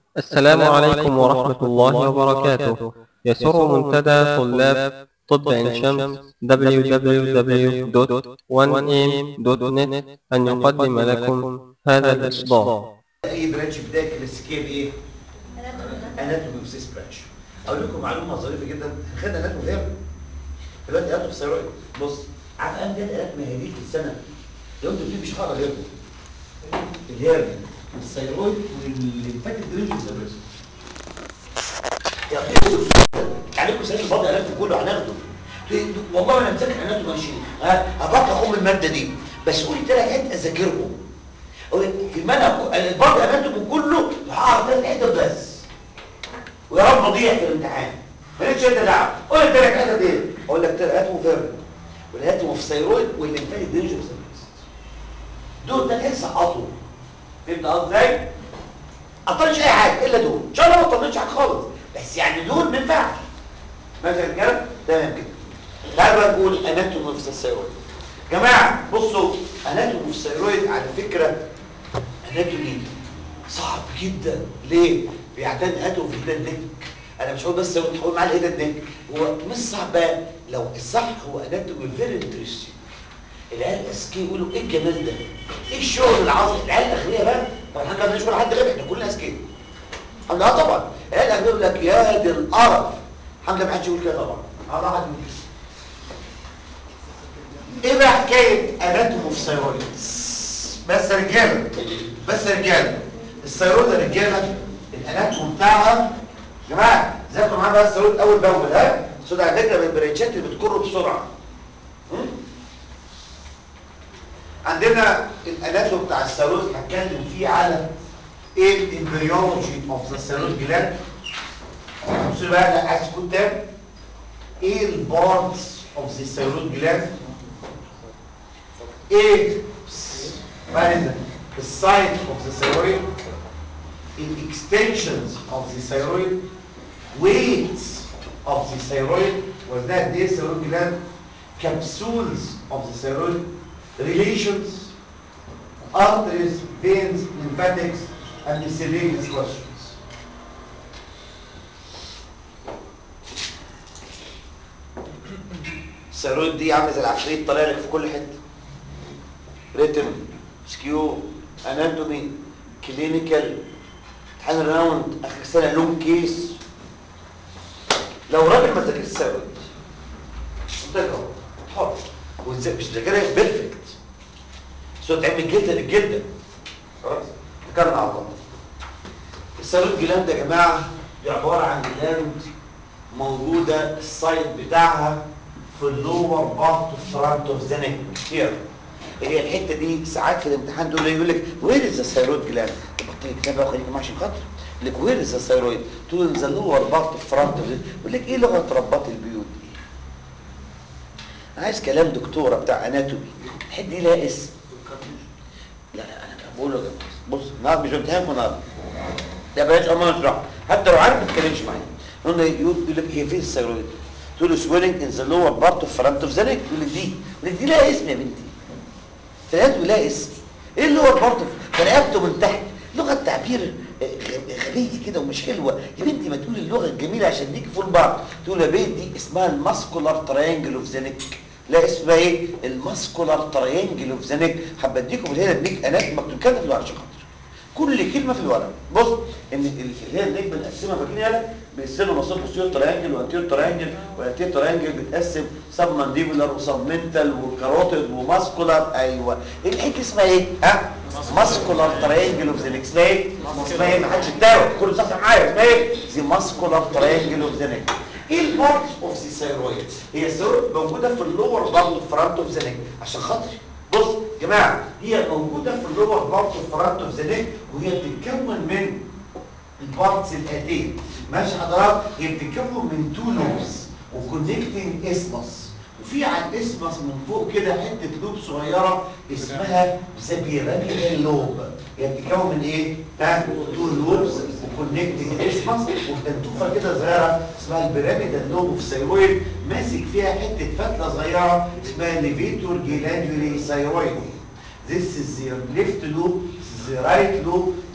السلام عليكم ورحمة الله وبركاته يسر منتدى طلاب طب عين شمس www.1am.net أن يقدم لكم هذا الإصدار اي برانش بدايه كلاسيكيه بايه؟ اناتومي وسيس برانش اقول لكم معلومه ظريفه جدا خدنا اناتومي غير دلوقتي اناتومي ثيرويد بص عارف اهم جد اناتومي هديك في السنه لو انت بتجيب مش هقرا غيرهم الهيرن والثيرويد والليمفاتيك درينج والزبرس يا عليكم سنه الفاضي اناتومي كله هناخده والله انا مذاكر اناتومي ماشي هبقى ام الماده دي بس قولي ثلاث حته اذاكرهم في المنهج البعض اناتومي كله هعرف ثلاث حتت بس ويا رب اضيع في الامتحان مالكش انت دعوه قول لي ثلاث حتت ايه اقول لك ثلاث هاتوا فيرن والهاتوا في ثيرويد والليمفاتيك دينجرس دول ثلاث حتت سقطوا فهمت قصدي ازاي؟ اطلعش اي حاجه الا دول ان شاء الله ما اطلعش حاجه خالص بس يعني دول ما ينفعش ماشي يا رجاله تمام كده تعالوا بقى نقول اناتومي في الثيرويد جماعه بصوا اناتومي في الثيرويد على فكره اناتومي صعب جدا ليه بيعتمد اناتومي في الهيد نيك انا مش هقول بس هو هقول معاه الهيد نيك هو مش صعب بقى لو الصح هو اناتومي فيري انترستنج العيال الاذكياء يقولوا ايه الجمال ده ايه الشغل العظيم العيال الاغنياء بقى طبعا احنا ما بنشوف حد غير احنا كلنا اذكياء الحمد لله طبعا العيال الاغنياء يقول لك يا دي القرف الحمد لله ما حدش يقول كده طبعا الله حد يقول كده ايه بقى حكايه اناتومي في ثيرويد بس رجاله بس رجاله الثيرويد يا رجاله الاناتوم بتاعها يا جماعه ذاكروا معايا بقى الثيرويد اول باول ها الثيرويد على فكره من البرانشات اللي بتكر بسرعه عندنا الاناتوم بتاع الثيرويد هتكلم فيه على ايه الامبريولوجي اوف ذا ثيرويد جلاند بصوا بقى انا عايز كتاب ايه البارتس اوف ذا ثيرويد جلاند ايه بعد the site of the thyroid, in extensions of the thyroid, weights of the thyroid, وزنها قد ايه الثيرويد جلاند capsules of the thyroid, relations, arteries, veins, lymphatics, and miscellaneous questions. الثيرويد دي عامله زي العفريت طالع لك في كل حته ريتم سكيو اناتومي كلينيكال امتحان راوند اخر سنه لون كيس لو راجل ما ذاكرش الثيرويد منطقه حر وازاي مش ذاكرها بيرفكت صوت تعمل جلده للجلده خلاص ذكرنا على الله الثيرويد جلاند يا جماعه دي عباره عن جلاند موجوده السايد بتاعها في اللور بارت فرونت اوف ذا نيك هير هي الحته دي ساعات في الامتحان دول يقول لك وير از ذا ثيرويد جلاند بطل الكتاب بقى وخليك ماشي خاطر يقول لك وير از ذا ثيرويد تقول ذا لور بارت فرونت يقول لك ايه لغه رباط البيوت دي عايز كلام دكتوره بتاع اناتومي الحته دي لها اسم لا لا انا بقول له بص النهارده مش امتحانكم النهارده لا بلاش اما اشرح حتى لو عارف ما تتكلمش معايا قلنا يقول لك هي فين الثيرويد تقول له سويلنج ان ذا لور بارت اوف فرونت اوف ذا نيك يقول لك دي يقول لك دي لها اسم يا بنتي فلقيته لا اسم ايه اللغه برضه فرقبته من تحت لغه تعبير غبيه كده ومش حلوه يا بنتي ما تقولي اللغه الجميله عشان نيجي فوق بعض تقول يا بنت دي اسمها الماسكولار تريانجل اوف ذا نيك لا اسمها ايه الماسكولار تريانجل اوف ذا نيك حابه اديكم الهيلا بنيك انات مكتوب كده في الورقه عشان خاطر كل كلمه في الورقه بص ان الهيلا بنيك بنقسمها فاكرين يالا بنقسمها مصاب بوستيريور تريانجل وانتيريور تريانجل والانتيريور تريانجل بتقسم سب مانديبولار وسبمنتال وكاروتيد وماسكولار ايوه الحته اسمها ايه ها ماسكولار تريانجل اوف ذا نيك اسمها ايه اسمها ايه ما حدش اتداوى كله صح معايا اسمها ايه دي ماسكولار تريانجل اوف ذا نيك ايه البارتس اوف ذا ثيرويد هي الثيرويد موجوده في اللور بارت فرونت اوف ذا نيك عشان خاطري بص يا جماعه هي موجوده في اللور بارت فرونت اوف ذا نيك وهي بتتكون من البارتس الاتيه ماشي حضرتك هي بتتكون من تو لوبس وكونكتنج اسمس وفي على الاسمس من فوق كده حته لوب صغيره اسمها ذا بيراميدال لوب هي بتتكون من ايه؟ ها تو لوبس وكونكتنج اسمس وبتنتوفه كده صغيره اسمها البيراميدال لوب اوف ثيرويد ماسك فيها حته فتله صغيره اسمها ليفيتور جلاندولي ثيرويد This is the left loop, this is the right loop,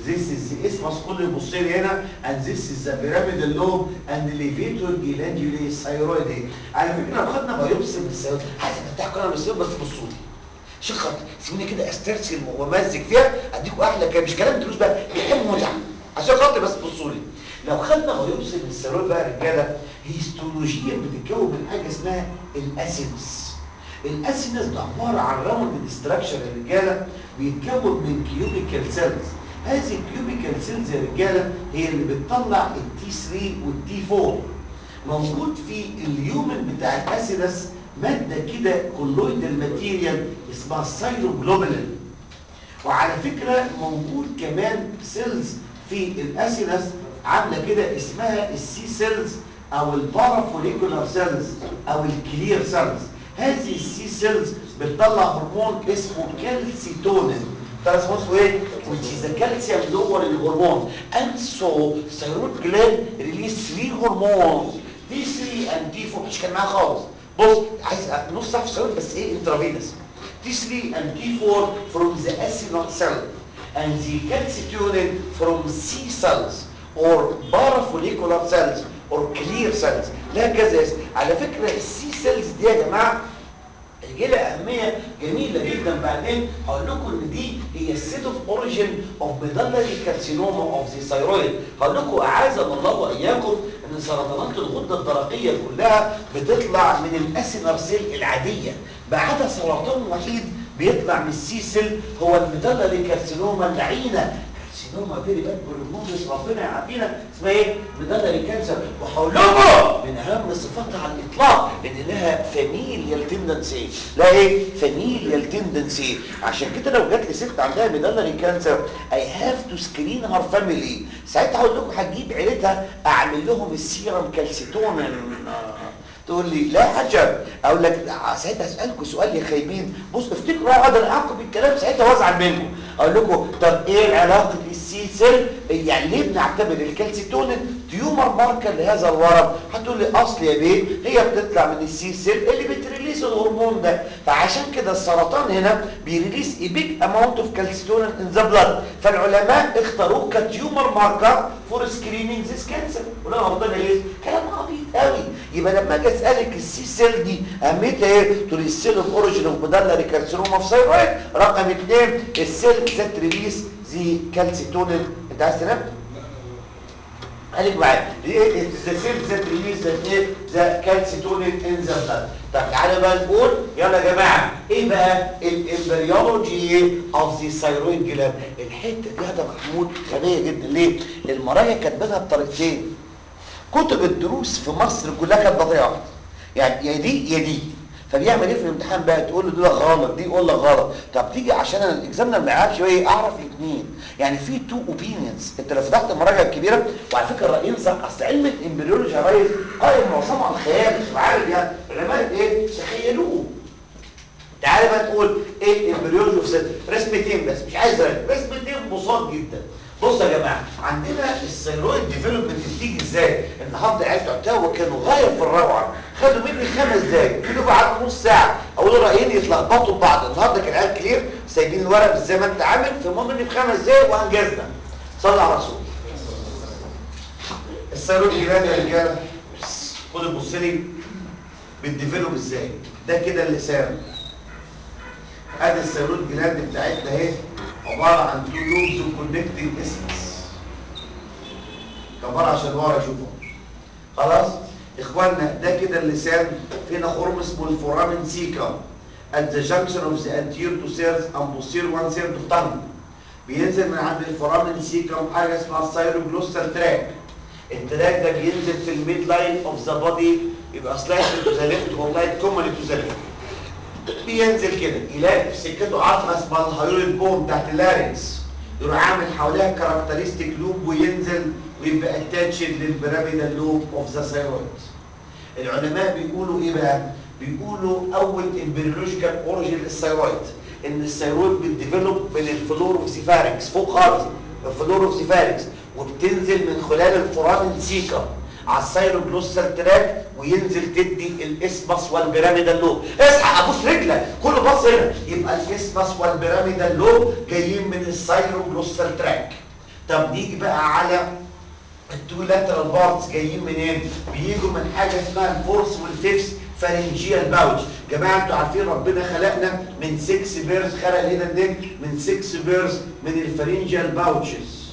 this is the isthmus كل يبص لي هنا and this is the pyramidal lobe and the levator glandulae thyroid على فكره لو خدنا بايوبسي من الثيرويد عايز افتح قناه من الثيرويد بس بصوا لي عشان خاطر سيبوني كده استرسل وامزج فيها اديكم احلى كلام مش كلام دروس بقى بيحب متعه عشان خاطر بس بصوا لي لو خدنا بايوبسي من الثيرويد بقى يا رجاله هيستولوجيا بتتكون من حاجه اسمها الاسينس الاسينس ده عباره عن راوند ستراكشر يا رجاله بيتكون من كيوبيكال سيلز هذه الكيوبيكال سيلز يا رجاله هي اللي بتطلع التي 3 والتي 4 موجود في اليومن بتاع الاسينس ماده كده كولويدال ماتيريال اسمها السايروجلوبولين وعلى فكره موجود كمان سيلز في الاسينس عامله كده اسمها السي سيلز او البارافوليكولار سيلز او الكلير سيلز هذه السي سيلز بتطلع هرمون اسمه كالسيتونين ده اسمه اسمه ايه which is a calcium lowering hormone and so thyroid gland release three hormones T3 and T4 مش كان معايا خالص بص عايز نص ساعه في الثيرويد بس ايه انترافينس T3 and T4 from the acinar cell and the calcitonin from C cells or parafollicular cells or clear cells لا كذا اسم على فكرة السي سيلز دي يا جماعة هيجي لها اهميه جميله جدا بعدين هقول لكم ان دي هي السيت اوف اوريجين اوف ميدالري كارسينوما اوف ذا ثايرويد هقول لكم اعاذنا الله واياكم ان سرطانات الغده الدرقيه كلها بتطلع من الاسينر سيل العاديه ما عدا سرطان وحيد بيطلع من السي سيل هو الميدالري كارسينوما اللعينه كارسينوما فيري باد بوليموزس ربنا يعافينا اسمها ايه ميدالري كانسر وهقول لكم من اهم صفاتها على الاطلاق ان لها فاميليال تندنسي لا ايه فاميليال تندنسي عشان كده لو جات لي ست عندها ميدالري كانسر اي هاف تو سكرين هار فاميلي ساعتها هقول لكم هتجيب عيلتها اعمل لهم السيرم كالسيتونين تقول لي لا عجب اقول لك ساعتها اسالكم سؤال يا خايبين بص افتكروا اقدر اعقب الكلام ساعتها وازعل منكم اقول لكم طب ايه علاقه السي سيل يعني ليه بنعتبر الكالسيتونين تيومر ماركر لهذا الورم هتقول لي اصل يا بيه هي بتطلع من السي سيل اللي بتريليس الهرمون ده فعشان كده السرطان هنا بيريليس a big amount of calcitonin in the blood فالعلماء اختاروه كتيومر ماركر فور سكرينينج ذيس كانسر ولا غلطان ايه كلام عبيط قوي يبقى لما اجي اسالك السي سيل دي اهميتها ايه تقول السيل اوف اوريجين اوف ميدالري كارسينوما في ثايرويد رقم اثنين السيل ذات ريليس زي كالسيتونين انت عايز تنام خليك معايا ايه ذا سيل ذات ريليس ذات ايه ذا كالسيتونين ان ذا بلاد طب تعالى بقى نقول يلا يا جماعه ايه بقى الامبريولوجي اوف ذا ثايرويد جلاند الحته دي هذا محمود غبيه جدا ليه المرايا كاتبينها بطريقتين كتب الدروس في مصر كلها كانت بطريقه واحده يعني يا دي يا دي فبيعمل ايه في الامتحان بقى تقول له ده غلط دي يقول لك غلط طب تيجي عشان انا الاكزامنر ما يعرفش ايه اعرف الاثنين يعني في تو اوبينيونز انت لو فتحت المراجع الكبيره وعلى فكره الرايين صح اصل علم الامبريولوجي يا ريس قائم معظمه على الخيال مش عارف يعني علماء ايه تخيلوه تعالى بقى تقول ايه الامبريولوجي في ست رسمتين بس مش عايز رسمتين بساط جدا بصوا يا جماعه عندنا الثيرويد ديفلوبمنت بتيجي ازاي النهارده عيال بتوع وكانوا غايه في الروعه خدوا مني خمس دقايق كانوا بعد نص ساعه اقول رايين يتلخبطوا ببعض النهارده كان عيال كلير سايبين الورق زي ما انت عامل فالمهم اني في خمس دقايق وانجزنا صلي على الرسول الثيرويد جلاند يا رجاله خد بص لي بتديفلوب ازاي ده كده اللسان ادي الثيرويد جلاند بتاعتنا اهي عبارة عن تو لوبز وكونكتنج اسمس كبار عشان ورا يشوفهم خلاص اخواننا ده كده اللسان فينا خرم اسمه الفورامين سيكا at the junction of the anterior two cells and posterior one third of tongue بينزل من عند الفورامين سيكا حاجه اسمها السايروجلوستال تراك التراك ده بينزل في الميد لاين اوف ذا بودي يبقى سلايد تو ذا ليفت والله كومن تو ذا ليفت بينزل كده يلاقي في سكته عظمه اسمها الهايرويد بون تحت اللارنكس يروح عامل حواليها كاركترستيك لوب وينزل ويبقى اتاتشد للبيراميدال لوب اوف ذا ثايرويد العلماء بيقولوا ايه بقى بيقولوا اول امبريولوجيكال اوريجين للثايرويد ان الثايرويد بتديفلوب من الفلور اوف سيفاركس فوق خالص الفلور اوف سيفاركس وبتنزل من خلال الفورامين سيكا على السايروجلوسال تراك وينزل تدي الاسمس والبيراميدال لوب اصحى ابوس رجلك كله بص هنا يبقى الاسمس والبيراميدال لوب جايين من السايروجلوسال تراك طب نيجي بقى على التو لاترال بارتس جايين منين؟ بيجوا من حاجه اسمها الفورس والفيفس فارنجيال باوتش جماعه انتوا عارفين ربنا خلقنا من 6 بيرز خلق هنا النك من 6 بيرز من الفارنجيال باوتشز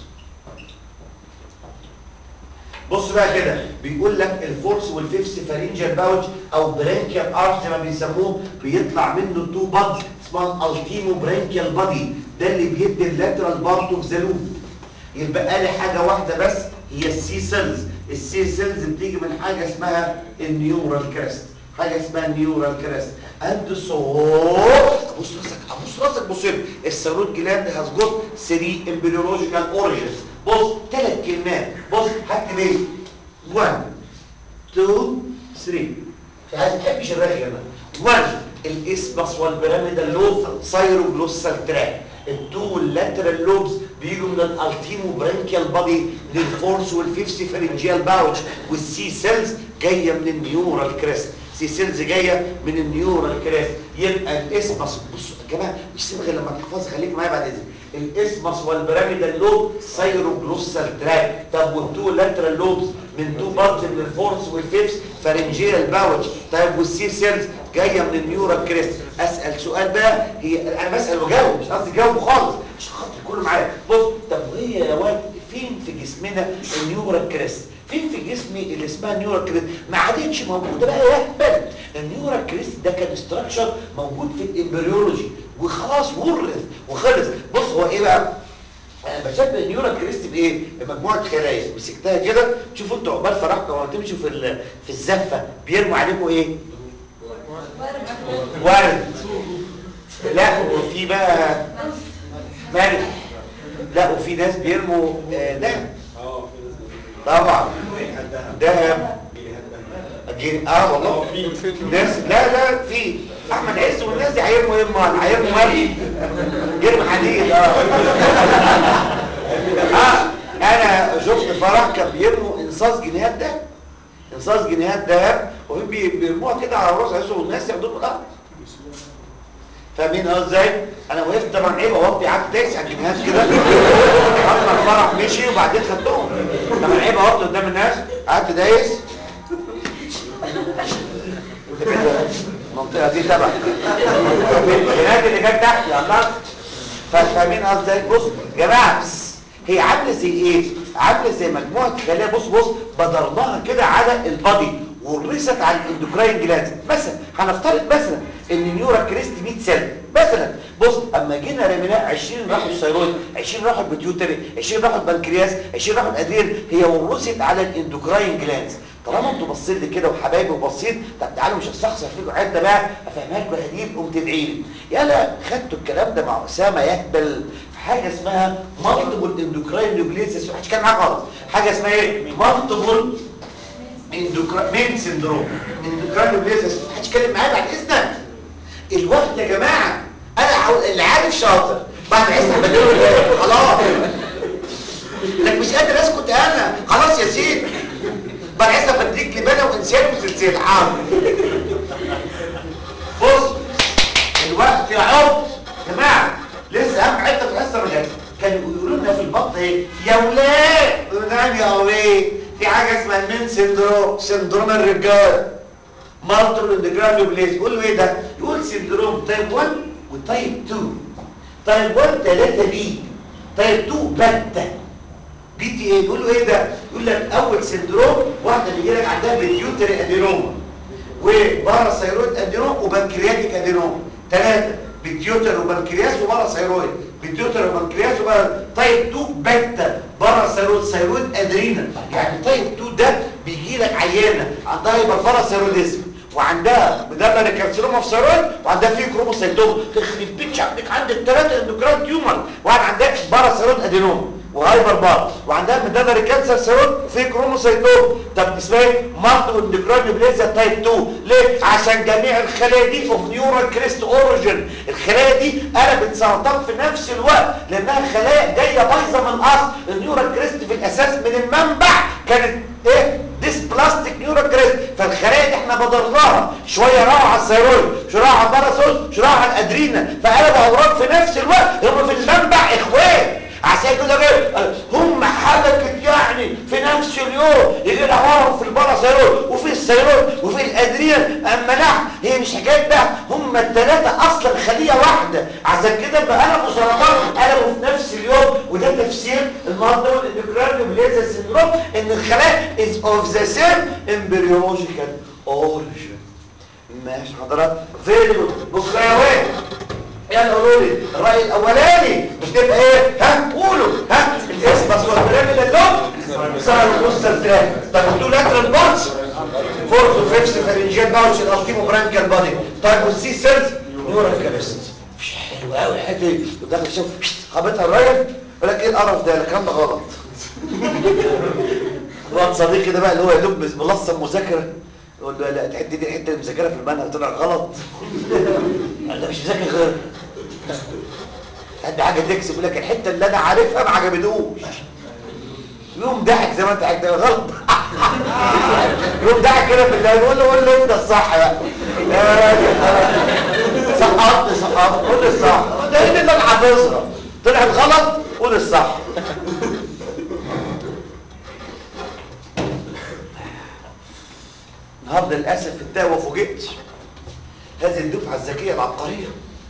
بص بقى كده بيقول لك الفورس والفيفس فارنجيال باوتش او برانكيال ارش زي ما بيسموه بيطلع منه تو بادز اسمها الالتيمو برانكيال بادي ده اللي بيدي اللاترال بارت اوف ذا لوب يبقى لي حاجه واحده بس هي السي سيلز السي سيلز بتيجي من حاجه اسمها النيورال كريست حاجه اسمها النيورال كريست اند صوت بص راسك بص راسك بص هنا الثيرويد جلاند هاز جوت 3 امبريولوجيكال اوريجنز بص ثلاث كلمات بص هكتب ايه 1 2 3 مش عايز تحبش الرغي انا 1 الاسبس والبيراميدال لوب سايروجلوسال تراك التو اللاترال لوبز بيجوا من الالتيمو برانكيال بادي للفورس والفيفسي فرنجيال باوتش والسي سيلز جايه من النيورال كريست سي سيلز جايه من النيورال كريست يبقى الاسمس بصوا يا جماعه مش سيبك غير لما تحفظ خليك معايا بعد اذنك الاسمس والبيراميدال لوب سايروجلوسال تراك طب والتو لاترال لوبز من تو بارتس من الفورس والفيفس فرنجيال باوتش طيب والسي سيلز جايه من النيورال كريست اسال سؤال بقى هي انا بسال وجاوب مش قصدي جاوب خالص عشان خاطر كله معايا بص طب وهي يا واد فين في جسمنا النيورال كريست فين في جسمي اللي اسمها النيورال كريست ما عادتش موجوده بقى يهبل النيورال كريست ده كان استراكشر موجود في الامبريولوجي وخلاص ورث وخلص بص هو ايه بقى انا بشبه النيورال كريست بايه بمجموعه خلايا مسكتها كده شوفوا انتوا عقبال فرحكم لما تمشوا في ال- في الزفه بيرموا عليكم ايه ورد لا وفي بقى ملح لا وفي ناس بيرموا آه، دهب طبعا دهب أجي- اه والله ناس لا لا في احمد عز والناس دي هيرموا ايه امال هيرموا مري يرموا حديد اه اه انا شفت فرح كان بيرموا انصاص جنيهات دهب انصاص جنيهات دهب وفي بي- بيرموها كده على راس عيسو والناس ياخدوها من الارض فاهمين اه ازاي انا وقفت طبعا عيب اوطي قعدت دايس على الجنيهات كده اما الفرح مشي وبعدين خدتهم طبعا عيب اوطي قدام الناس قعدت دايس المنطقه دي تبع الجنيهات اللي كانت تحت يا الله فاهمين ازاي بص يا جماعه بس هي عامله زي ايه عامله زي مجموعه خلايا بص بص بدرناها كده على البادي ورست على الاندوكراين جلاند مثلا هنفترض مثلا ان نيورا كريست 100 سيل مثلا بص اما جينا رميناه 20 راحوا الثيرويد 20 راحوا البيتيوتري 20 راحوا البنكرياس 20 راحوا الادرينال هي ورثت على الاندوكراين جلاند طالما انتوا باصين لي كده وحبايبي وباصين طب تعالوا مش هستخسر فيكم عده بقى افهمها لكم هديل قوم تدعي لي يلا خدتوا الكلام ده مع اسامه يهبل في حاجه اسمها مالتيبل اندوكراين نيوكليسيس محدش كان معايا خالص حاجه اسمها ايه مالتيبل اندوكراين مين سندروم اندوكراين نيوكليسيس محدش يتكلم معايا بعد اذنك الوقت يا جماعه انا عاو- اللي عارف شاطر بعد عايز بدله خلاص لك مش قادر اسكت انا خلاص يا سيدي بعد عايز افديك لبانه وانسان وسلسله حاضر بص الوقت يا عرض يا جماعه لسه اهم حته في الحصه اللي فاتت كانوا يقولوا لنا في البطن ايه يا ولاد يقولوا نعم يا اولاد في حاجه اسمها المين سندروم سندروم الرجال مالتر اندجرام بليز يقول له ايه ده يقول سندروم تايب 1 وتايب 2 تايب 1 3 بي تايب 2 بته بي تي ايه يقول له ايه ده يقول لك اول سندروم واحده بيجي لك عندها بيتيوتري ادينوما وباراثايرويد ادينوم وبنكرياتيك ادينوم ثلاثه بيتيوتر وبنكرياس وباراثايرويد بيتيوتر وبنكرياس وبارا تايب 2 بتا باراثايرويد ثايرويد ادرينال يعني تايب 2 ده بيجي لك عيانه عندها هايبر باراثايرويدزم وعندها مدلل كارسينوما في ثيرويد وعندها فيه كروموسايتوم تخرب بيتش عندك عندك ثلاثه اندوكراين تيومر واحد عندها باراثايرويد ادينوم وهايبر بار وعندها مدلل كانسر ثيرويد وفي كروموسايتوم طب اسمها ايه مالتو اندوكراين بليزا تايب 2 ليه عشان جميع الخلايا دي اوف نيورال كريست اوريجين الخلايا دي قلبت سرطان في نفس الوقت لانها خلايا جايه بايظه من الاصل النيورال كريست في الاساس من المنبع كانت ايه ديس بلاستيك نيورال كريست فالخلايا دي احنا بدرناها شويه راحوا على الثيرويد شويه راحوا على الباراسول شويه راحوا على الادرينا فقلبوا اوراد في نفس الوقت هم في المنبع اخوات عشان كده جاي هم حركة يعني في نفس اليوم يجي لها ورم في الباراسيرول وفي السيرول وفي الادريال اما لا هي مش حكايه بقى هم الثلاثه اصلا خليه واحده عشان كده بقى قلبوا سرطان قلبوا في نفس اليوم وده تفسير المرض ده الاندوكراين بليزا سيندروم ان الخلايا از اوف ذا سيم امبريولوجيكال اوريجن ماشي حضرتك فيري جود بكره يا واد يعني قولوا لي الراي الاولاني مش تبقى ايه ها قولوا ها الاسبس والبراميد اللوب صار نص الثاني طب قولوا لاترال بارتس فورث وفيفث فرنجيال باوتش الالتيمو برانكال بادي طيب والسي سيلز نورال كابيست مش حلو قوي الحته دي وداخل شوف خبطها الراجل يقول لك ايه القرف ده الكلام ده غلط واحد صديقي كده بقى اللي هو يدوب ملصم مذاكره يقول له لا الحته دي الحته اللي مذاكرها في المنهج طلع غلط قال ده مش مذاكر غير قد حاجه تكسب يقول لك الحته اللي انا عارفها ما عجبتوش يقوم ضحك زي ما انت حكيت غلط يقوم ضحك كده في الليل يقول له قول له انت الصح بقى سقطت سقطت قول الصح ده اللي انا حافظها طلعت غلط قول الصح النهارده للاسف في التاوه فوجئت هذه الدفعه الذكيه العبقريه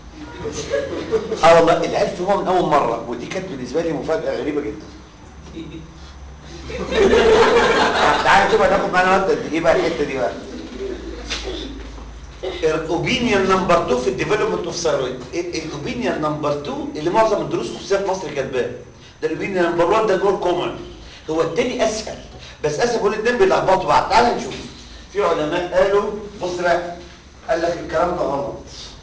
اه والله العيال فهموها من اول مره ودي كانت بالنسبه لي مفاجاه غريبه جدا تعالى شوف هناخد معانا ماده قد ايه بقى الحته دي بقى الاوبينيون نمبر 2 في الديفلوبمنت اوف ثايرويد الاوبينيون نمبر 2 اللي معظم الدروس الخصوصيه في مصر كاتباه ده الاوبينيون نمبر 1 ده المور كومن هو التاني اسهل بس اسهل بقول الاثنين بيلخبطوا بعض تعالى نشوف في علماء قالوا بص بقى قال لك الكلام ده غلط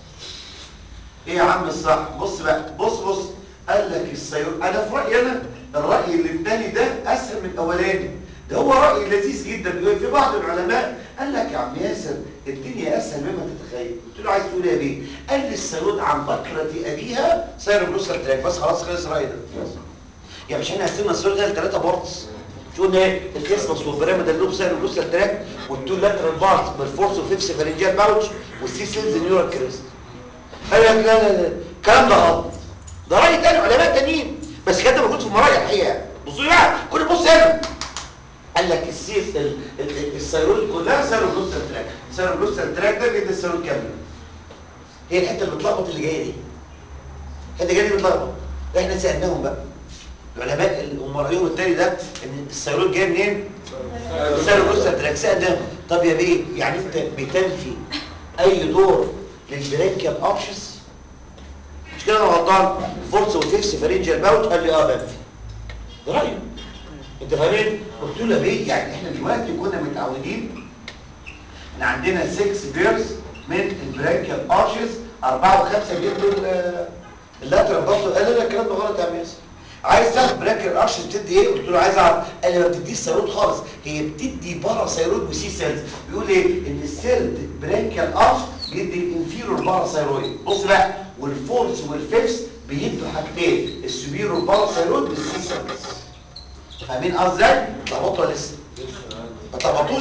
ايه يا عم الصح بص بقى بص بص قال لك السيور انا في رايي انا الراي اللي الثاني ده اسهل من الاولاني ده هو راي لذيذ جدا في بعض العلماء قال لك يا عم ياسر الدنيا اسهل مما تتخيل قلت له عايز تقول ايه بيه قال لي السيرود عن بكره ابيها سيروبلوسال تراك بس خلاص خلص رايي ده يعني مش احنا قسمنا السيرود ده لثلاثه بارتس شو قلنا ايه الكيسمس والبراميد اللوب سيروبلوسال تراك والتو لاترال بارتس بالفورس وفيفس فارنجيال باوتش والسي سيلز نيورال كريست قال لك لا لا لا الكلام ده غلط ده راي تاني علماء تانيين بس كده موجود في المراجع الحقيقه بصوا لي بقى كل بص هنا قال لك السيس السيرول كلها سيروبلوسال تراك سيروبلوسال تراك ده بيدي السيرول كامله هي الحته اللي بتلخبط اللي جايه دي الحته جايه دي بتلخبط احنا سالناهم بقى العلماء هم رايهم التاني ده ان السيرول جاي منين سيروبلوسال تراك سالناهم طب يا بيه يعني انت بتنفي اي دور للبريكيال ارشز مش كده انا غلطان فورس وفيفس فرنجيال باوت قال لي اه بنفي ده رايه انت فاهمين قلت له ليه يعني احنا دلوقتي كنا متعودين ان عندنا 6 بيرز من البريكيال ارشز 4 و5 بيدوا اللاترال باص قال لي لا الكلام ده غلط يا عم ياسر عايز تعرف بريكيال ارشز بتدي ايه قلت له عايز اعرف قال لي ما بتديش سيرود خالص هي بتدي بارا سيرود وسي سيلز بيقول ايه ان السيرد بريكيال ارش بيدي الانفيرور باراسايرويد بص بقى والفورس والفيفس بيدوا حاجتين السوبيرور باراسايرويد والسي سيلز فاهمين قصدي ازاي اتلخبطوا ولا لسه ما اتلخبطوش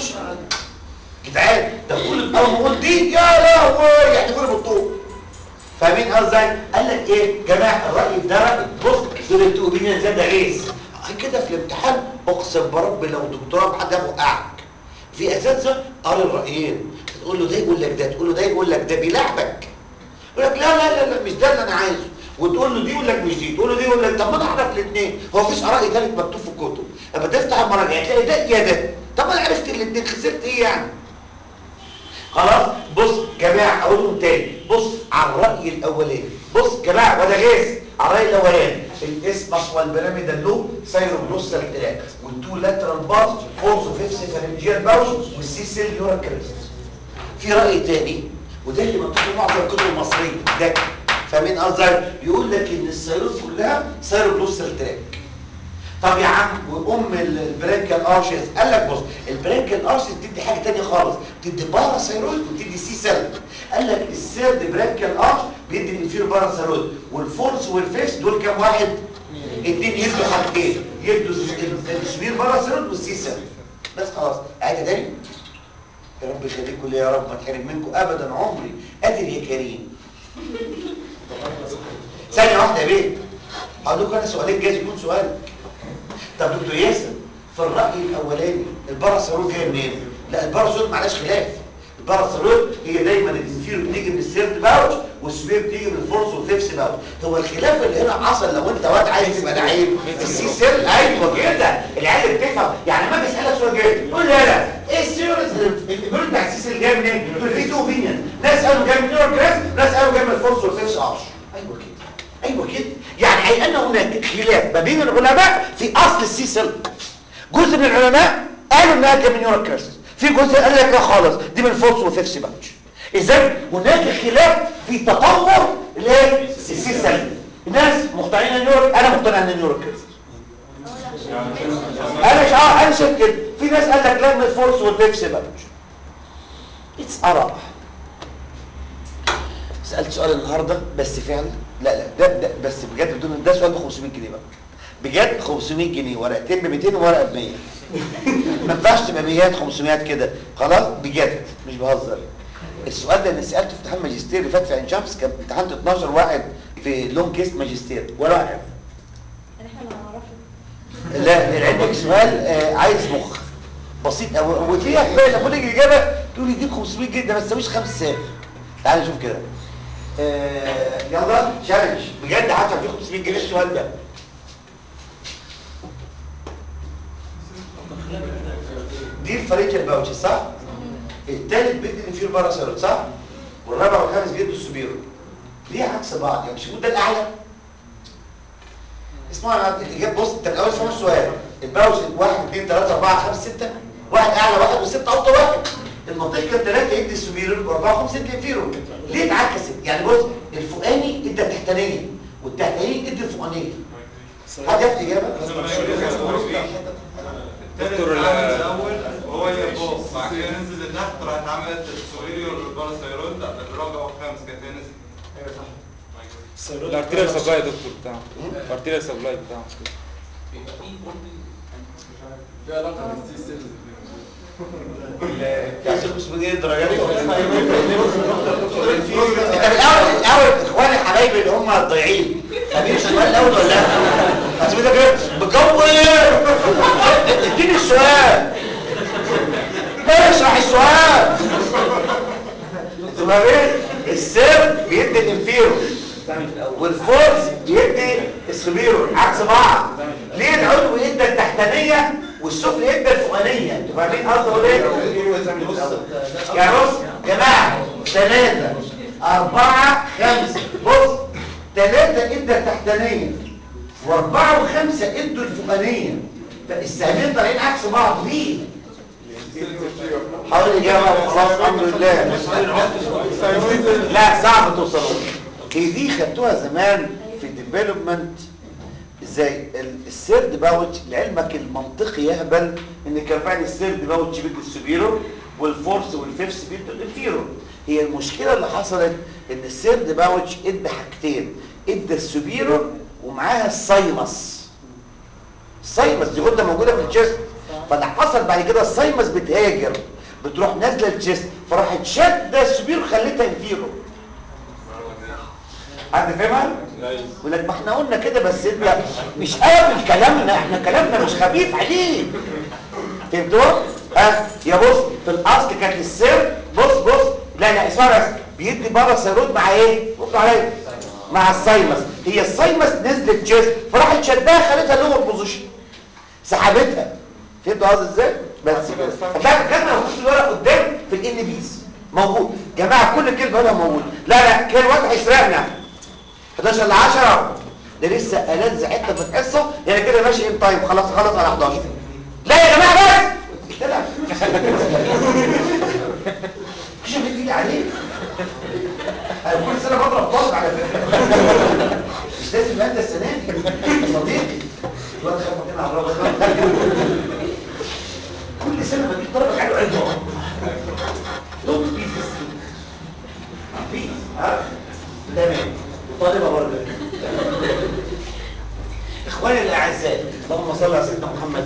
جدعان ده كل اول ما قلت دي يا لهوي يحدفوني بالطوب فاهمين قصدي ازاي قال لك ايه جماعه الراي ده راي بص دول الاوبينيون زي ده غيث كده في الامتحان اقسم برب لو دكتوراه حد يوقعك في اساتذه قال الرايين تقول له ده يقول لك ده تقول له ده يقول لك ده بيلعبك يقول لك لا لا لا, لا مش ده اللي انا عايزه وتقول له دي يقول لك مش دي تقول له دي يقول لك طب ما انا اعرف الاثنين هو مفيش راي ثالث مكتوب في الكتب اما تفتح المراجع تلاقي ده يا ده طب انا عرفت الاثنين خسرت ايه يعني خلاص بص جماعه اقولهم تاني بص على الراي الاولاني بص جماعه وده غيث على الراي الاولاني الاسمس والبيراميد اللوب سايروبلوسال تراك والتو لاترال باز فورس وفيفس فرنجيال باوش والسي سيل نيورال كريست في راي تاني وده اللي مكتوب في معظم الكتب المصريه ده فاهمين قصدي يقول لك ان السيروس كلها سايروبلوسال تراك طب يا عم وام البرانكال ارشز قال لك بص البرانكال ارشز بتدي حاجه ثانيه خالص بتدي باراسايرويد وبتدي سي سيل قال لك السيرد برانكال ارش بيدي الانفيرو باراسايرويد والفورس والفيس دول كام واحد اثنين يدوا حاجتين يدوا السبير باراسايرويد والسي سيل بس خلاص عادي تاني يا رب يخليكم لي يا رب ما تحرم منكم ابدا عمري قادر يا كريم ثانيه واحده يا بيه هقول لكم انا سؤالين جايز يكون سؤال طب دكتور ياسر في الراي الاولاني الباراسيرود جاي منين لا الباراسيرود معلش خلاف الباراسيرود هي دايما الانفيرو بتيجي من السيرد باوتش والسوير بتيجي من الفورس والفيفس باوتش هو الخلاف اللي هنا حصل لو انت واد عايز تبقى لعيب السي سيل ايوه كده العيال اللي بتفهم يعني ما بيسالك سؤال جاي قول لا لا ايه السيريز البيرد بتاع السي سيل جاي منين تقول في تو اوبينيون ناس قالوا جاي من نيورال جراس ناس قالوا جاي من الفورس والفيفس باوتش ايوه كده ايوه كده يعني اي ان هناك خلاف ما بين العلماء في اصل السي سيل جزء من العلماء قالوا انها جايه من نيورال جراس في جزء قال لك لا خالص دي من الفورس والفيفس باوتش اذا هناك خلاف في تطور للسي سيل الناس مقتنعين ان نيورال انا مقتنع ان نيورال جراس انا مش اه انا شايف كده في ناس قال لك لا من الفورس والفيفس باوتش اتس اراء سالت سؤال النهارده بس فعلا لا لا ده, ده بس بجد بدون ده سؤال ب 500 جنيه بقى بجد 500 جنيه ورقتين ب 200 وورقه ب 100 ما ينفعش تبقى 100 500 كده خلاص بجد مش بهزر السؤال ده انا سالته في امتحان ماجستير اللي فات في عين شمس كان امتحنت 12 واحد في لون كيس ماجستير ولا واحد احنا اللي هنعرفه لا لعلمك سؤال آه عايز مخ بسيط قوي وفي احبال لما لك الاجابه تقول يجيب 500 جنيه ده ما تساويش خمس ساعات تعال نشوف كده آه يلا تشالنج بجد هدفع فيه 500 جنيه السؤال ده دي الفريق الباوتش صح؟ الثالث بيدي اللي فيه الباراسيروت صح؟ والرابع والخامس بيدوا السوبيرو ليه عكس بعض يعني مش المفروض ده الاعلى اسمعوا انا الاجابه بص انت الاول اسمع السؤال الباوش 1 2 3 4 5 6 واحد اعلى واحد وسته اوطى واحد المنطقه كان ثلاثه يدي السوبيرور واربعه وخمسه يدي الانفيرور ليه اتعكست؟ يعني بص الفوقاني ادى التحتانيه والتحتانيه ادى الفوقانيه حد يعرف اجابه؟ دكتور الاول وهو يبص بعد كده ننزل لتحت راحت عملت السوبيريور والباراسيرود الرابع والخامس كانت هي نزلت ايوه صح الارتيريال سبلاي دكتور بتاعه الارتيريال سبلاي بتاعه كاسر 500 جنيه الدرجه دي طب الاول الاول اخواني حبايبي اللي هم الضايعين خبير السؤال الاول ولا لا؟ هتسيبي ده كده بكور اديني السؤال اشرح السؤال تبقى ايه السر بيدي الانفيرو والفورس بيدي السوبيرو عكس بعض ليه العلو يدي التحتانيه والسفل يدي الفوقانيه انتوا فاهمين قصدي اقول ايه يعني بص يا جماعه ثلاثه اربعه خمسه بص ثلاثه ادى التحتانيه واربعه وخمسه ادوا الفوقانيه فالسهمين طالعين عكس بعض ليه؟ حاول اجابه خلاص الحمد لله لا صعب توصلوا هي دي خدتوها زمان في الديفلوبمنت زي السيرد باوتش لعلمك المنطقي يهبل ان كان فعلا السيرد باوتش بيدي السوبيرو والفورس والفيفس بيدوا الانفيرو هي المشكله اللي حصلت ان السيرد باوتش ادى حاجتين ادى السوبيرو ومعاها السايمس السايمس دي غده موجوده في الجسم فده حصل بعد كده السايمس بتهاجر بتروح نازله الجسم فراحت شاده السوبيرو خليتها انفيرو حد فاهمها؟ يقول لك ما احنا قلنا كده بس انت مش قابل كلامنا احنا كلامنا مش خفيف عليك فهمتوا؟ ها يا بص في الاصل كانت السر بص بص لا لا اسمع بس بيدي باراسيروت مع ايه؟ بصوا عليا مع السايمس هي السايمس نزلت جسم فراحت شدها خلتها لور بوزيشن سحبتها فهمتوا قصدي ازاي؟ بس كده هتلاقي الكلمه موجود في الورق قدام في الان بيز موجود جماعه كل كلمه هنا موجود لا لا كان واحد هيسرقنا 11 ل 10 ده لسه ألذ حته في الحصه يعني كده ماشي ان تايم خلاص خلاص على 11 لا يا جماعه بس قلت لها مش هتيجي عليه انا كل سنه بضرب طالب على فكره مش لازم يبقى انت السنه دي يا صديقي الواد خاف مكان على الرابط كل سنه بجيب طلبه حلو عنده دول بيس بيس ها تمام وطالبه برضه اخواني الاعزاء اللهم صل على سيدنا محمد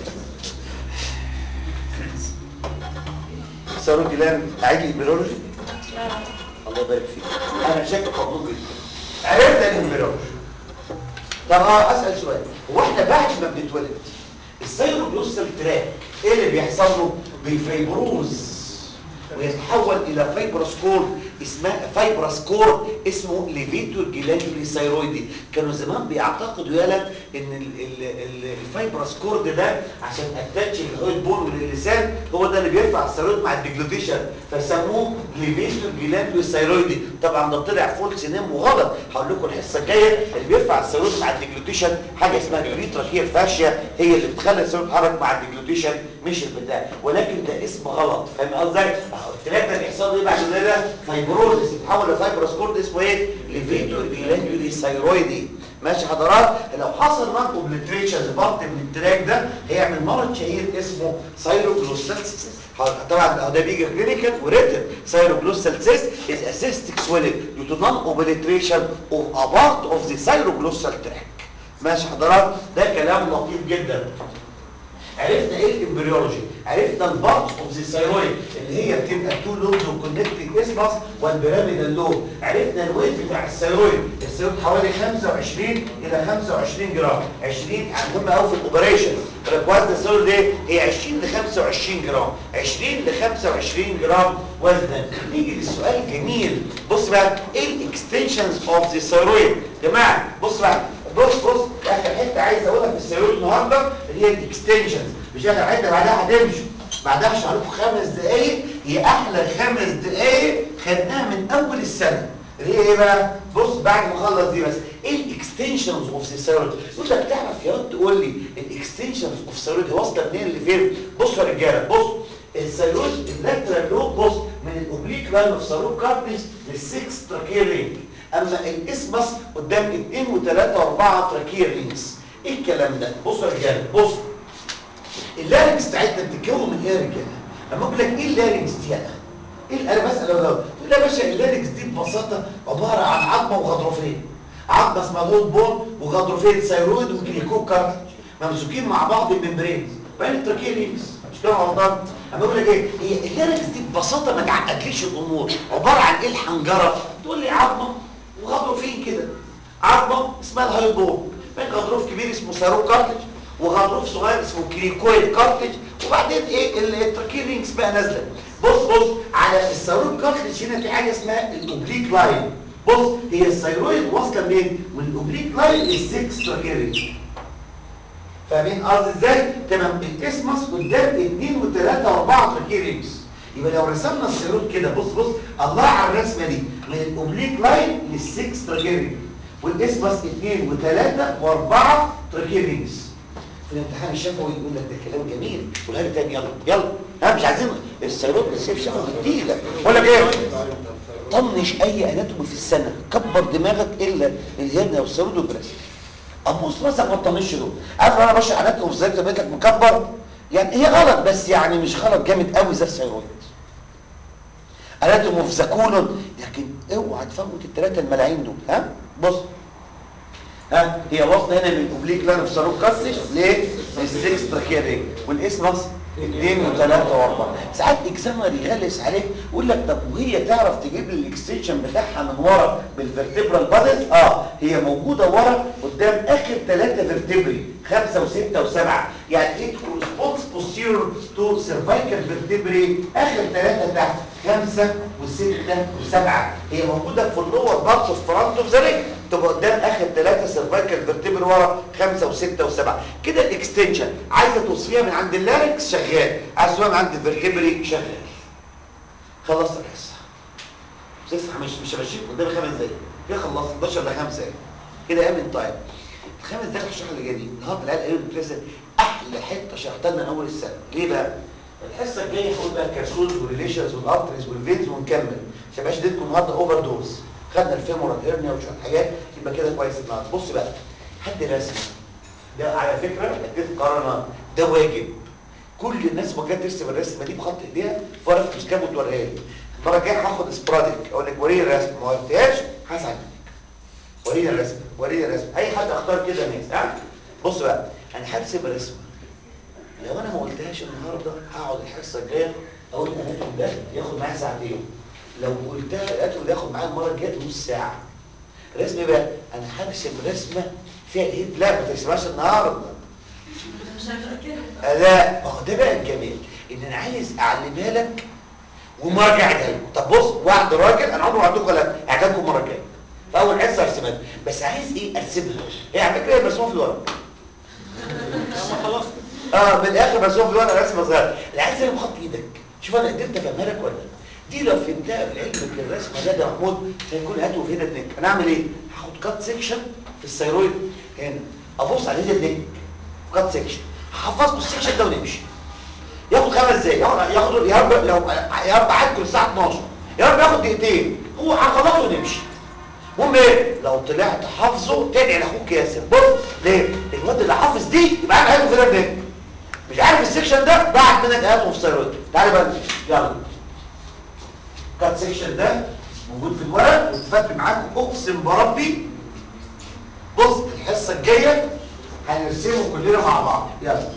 سارو جيلان عيد البيولوجي لا لا الله يبارك فيك انا شاكك مبروك جدا عرفت ان البيولوجي طب اه اسال سؤال هو احنا بعد ما بنتولد السيروجلوسال تراك ايه اللي بيحصل له بيفيبروز ويتحول الى فايبرس كور اسمها فايبرس كور اسمه ليفيتور جلاندولي ثايرويدي كانوا زمان بيعتقدوا يالا ان ال- ال- ال- الفايبرس كورد ده عشان اتاتش للهويد بون وللسان هو ده اللي بيرفع الثايرويد مع الديجلوتيشن فسموه ليفيتور جلاندولي ثايرويدي طبعا ده طلع فولس نيم وغلط هقول لكم الحصه الجايه اللي بيرفع الثايرويد مع الديجلوتيشن حاجه اسمها بريتراكير فاشيا هي اللي بتخلي الثايرويد يتحرك مع الديجلوتيشن مش البتاع ولكن ده اسم غلط فاهم قصدي الثلاثه اللي يحصل ايه بعد كده فايبروزس يتحول لفايبروس كورد اسمه ايه ليفيتور جلاندولي ثايرويدي ماشي حضرات لو حصل نون اوبليتريشن لبارت من التراك ده هيعمل مرض شهير اسمه سايروجلوسالسيس طبعا ده بيجي كلينيكال وريتن سايروجلوسالسيس is a cystic swelling due to non-obliteration of a part of the cyroglossal tract ماشي حضرات ده كلام لطيف جدا عرفنا ايه الامبريولوجي عرفنا البارتس اوف ذا ثايرويد اللي هي بتبقى تو لوبز وكونكتنج اسمس والبيراميدال لوب عرفنا الويت بتاع الثايرويد الثايرويد حوالي 25 الى 25 جرام 20 يعني مهم قوي في الاوبريشن وزن الثايرويد ايه هي 20 ل 25 جرام 20 ل 25 جرام وزنا نيجي للسؤال الجميل بص بقى ايه الاكستنشنز اوف ذا ثايرويد يا جماعه بص بقى بص بص اخر حته عايز اقولها في الثايرويد النهارده اللي هي الاكستنشنز مش اخر حته بعدها هتمشوا بعدها مش هقول لكم خمس دقايق هي احلى خمس دقايق خدناها من اول السنه اللي هي ايه بقى بص بعد ما اخلص دي بس ايه الاكستنشنز اوف ذا ثايرويد يقول لك تعرف يا واد تقول لي الاكستنشنز اوف ثايرويد واصله منين لفين بصوا يا رجاله بص الثايرويد اللاترال لوب بص من الاوبليك لاين اوف ثايرويد كارتليج للسكس تراكيرينج اما الاسمس قدام 2 و3 و4 تراكيرينجز ايه الكلام ده بصوا يا رجاله بص اللارنكس بتاعتنا بتتكون من ايه يا رجاله اما اقول لك ايه اللارنكس دي انا ايه انا بسال لو تقول يا باشا اللارنكس دي ببساطه عباره عن عظمه وغضروفين عظمه اسمها لود بون وغضروفين ثايرويد وكليكو كارتج ممسوكين مع بعض بممبرين بين التراكيرينجز مش كده غلطان اما اقول لك ايه هي اللارنكس دي ببساطه ما تعقدليش الامور عباره عن ايه الحنجره تقول لي عظمه وغضروفين كده عظمه اسمها الهايد بون بين غضروف كبير اسمه ثايرويد كارتج وغضروف صغير اسمه كريكويد كارتج وبعدين ايه التراكيرينجز بقى نازله بص بص على الثايرويد كارتج هنا في حاجه اسمها الاوبليك لاين بص هي الثايرويد واصله منين من الاوبليك لاين للسكس تراكيرينج فاهمين قصدي ازاي تمام الاسمس قدام 2 و3 و4 تراكيرينجز يبقى لو رسمنا الثايرويد كده بص بص الله على الرسمه دي من الاوبليك لاين للسكس تراكيرينج والاسمس 2 و3 و4 تراكيرينجز في الامتحان الشفوي يقول لك ده كلام جميل قولها لي تاني يلا يلا ها مش عايزين السيروت نسيب شفوي تقيله بقول لك ايه طنش اي اناتومي في السنه كبر دماغك الا الهرنه والسيروت والبلاس ابص مثلا ما تطنش دول عارف انا بشرح اناتومي في زي لك مكبر يعني هي غلط بس يعني مش غلط جامد قوي زي السيروت اناتومي في زكولون لكن اوعى تفوت الثلاثه الملاعين دول ها بص ها هي واصله هنا من الاوبليك لاين اوف ساروك كارتج ليه للسكس تراكيري والاسم اصلا اثنين وثلاثة واربعة ساعات اكزامر يغلس عليك يقول لك طب وهي تعرف تجيب لي الاكستنشن بتاعها من ورا بالفرتبرال بادز اه هي موجودة ورا قدام اخر ثلاثة فيرتبري خمسة وستة وسبعة يعني ايه كورسبونس بوستيرور تو سيرفايكال فيرتبري اخر ثلاثة تحت خمسة وستة وسبعة هي موجودة في اللور بارت اوف فرونت اوف ذا ريج تبقى قدام اخر ثلاثة سيرفايكال فيرتبري ورا خمسة وستة وسبعة كده الاكستنشن عايزة توصفيها من عند اللاركس شغال عايزة توصفيها من عند الفيرتبري شغال خلصت الحصة بس مش مش همشيك قدامي خمس دقايق كده خلصت 11 ل 5 كده امن طيب الخمس دقايق الشرح اللي جاي دي النهارده العيال قالوا لي احلى حته شرحتها لنا اول السنه ليه بقى؟ الحصه الجايه هقول بقى الكبسولز والريليشنز والارتريز والفينز ونكمل عشان ما اديتكم النهارده اوفر دوز خدنا الفيمورال هيرنيا وشويه حاجات يبقى كده كويس النهارده بص بقى حد رسم ده على فكره اديت قرارنا ده واجب كل الناس ما جت ترسم الرسمه دي بخط ايديها في ورقه مسكاب وتوريها لي المره الجايه هاخد سبرادك اقول لك وريني الرسمه ما وريتهاش هزعل منك وريني الرسمه وريني الرسمه اي حد اختار كده ناس ها بص بقى انا هرسم الرسمه لو انا ما قلتهاش النهارده هقعد الحصه الجايه اقول الاناتوم ده ياخد معايا ساعتين لو قلتها الاناتوم ده ياخد معايا المره الجايه نص ساعه رسم بقى انا هرسم رسمه فيها ايه لا ما تسمعش النهارده آه، لا ما هو ده بقى الجمال ان انا عايز اعلمها لك ومراجعه لكم طب بص واحد راجل انا عمري ما عندكم لا اعجبكم مره جايه في اول حصه ارسمها لك. بس عايز ايه ارسمها هي على فكره هي مرسومه في الورق خلاص اه من الاخر مرسومه في الورق رسمه صغيره اللي عايز ارسم خط ايدك شوف انا قدرت افهمها لك ولا لا دي لو فهمتها بعلمك الرسمه ده يا محمود هيكون هاتوا هنا النك انا اعمل ايه هاخد كات سيكشن في الثيرويد هنا ابص على هنا النك كات سيكشن هحفظكم السيكشن ده ونمشي ياخد خمس دقايق ياخد ياخد يا رب لو يا رب عادكم الساعه 12 يا رب ياخد دقيقتين هو هنخلصه ونمشي المهم ايه لو طلعت حافظه تدعي لاخوك ياسر بص ليه الواد اللي حافظ دي يبقى عامل هاته في ده مش عارف السكشن ده بعد منك هاته في الثيرويد تعالى بقى يلا كات سيكشن ده موجود في الورق واتفق معاكم اقسم بربي بص الحصه الجايه هنرسمه كلنا مع بعض يلا